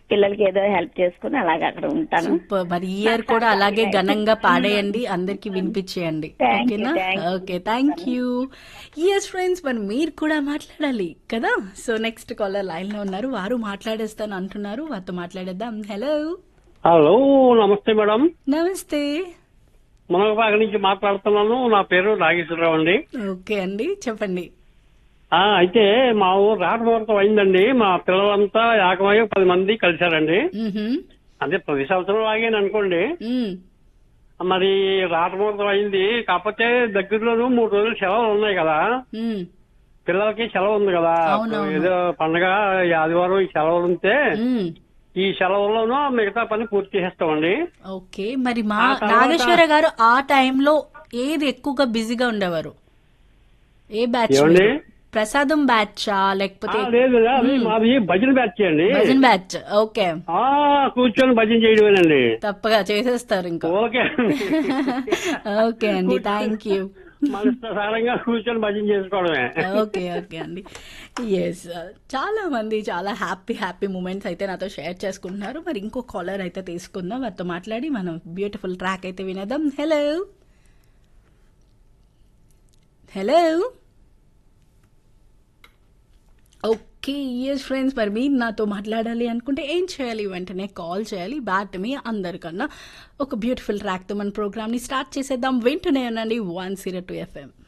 పిల్లలకి ఏదో హెల్ప్ చేసుకుని అలాగ అక్కడ ఉంటాను సూపర్ మరి ఇయర్ కూడా అలాగే ఘనంగా పాడేయండి అందరికి వినిపించేయండి Thank you, ఓకేనా thank you. Okay thank you yes friends మరి మీరు కూడా మాట్లాడాలి కదా సో నెక్స్ట్ కాలర్ లైన్ లో ఉన్నారు వారు మాట్లాడేస్తాను అంటున్నారు వారితో మాట్లాడేద్దాం హలో హలో నమస్తే మేడం నమస్తే మునగబాగ నుంచి మాట్లాడుతున్నాను నా పేరు నాగేశ్వరరావు అండి ఓకే అండి చెప్పండి ఆ, అయితే మా ఊరు రాటముహూర్తం అయిందండి మా పిల్లలంతా ఏకమై పది మంది కలిశారండి మ్హమ్. అదే ప్రతి సంవత్సరం లాగేని అనుకోండి మ్. మరి రాటముహూర్తం అయింది కాకపోతే దగ్గరలోనూ మూడు రోజులు సెలవులు ఉన్నాయి కదా మ్. పిల్లలకి సెలవు ఉంది కదా అవునవును. ఏదో పండగ ఈ ఆదివారం ఈ సెలవులు ఉంటే మ్. ఈ సెలవుల్లోనూ మిగతా పని పూర్తి చేసేస్తామండి ఓకే మరి మా ఆ తర్వాత- నాగేశ్వర గారు ఆ టైంలో ఏది ఎక్కువగా బిజీగా ఉండేవారు ఏ బ్యాచ్ ఏమండి? మీరు? ప్రసాదం బ్యాచా ఆ, లేకపోతే లేదు అది మాది భజన బ్యాచ్ అండి భజన్ బ్యాచ్ ఓకే ఆ కూర్చొని భజన చేయడమేనండి తప్పగా చేసేస్తారు ఇంకా ఓకే ఓకే అండి థ్యాంక్ యూ మనసారంగా కూర్చొని భజన చేసుకోవడమే ఓకే ఓకే అండి ఎస్ చాలా మంది చాలా హ్యాపీ హ్యాపీ మూమెంట్స్ అయితే నాతో షేర్ చేసుకుంటున్నారు మరి ఇంకో కాలర్ అయితే తీసుకుందాం వారితో మాట్లాడి మనం బ్యూటిఫుల్ ట్రాక్ అయితే వినేద్దాం hello hello okay yes friends మరి మీరు నాతో మాట్లాడాలి అనుకుంటే ఏం చేయాలి వెంటనే కాల్ చేయాలి బ్యాట్ మీ అందరికన్నా ఒక బ్యూటిఫుల్ ట్రాక్తో మన ప్రోగ్రామ్ని స్టార్ట్ చేసేద్దాం వింటూనే ఉండండి వన్ జీరో టూ ఎఫ్ఎం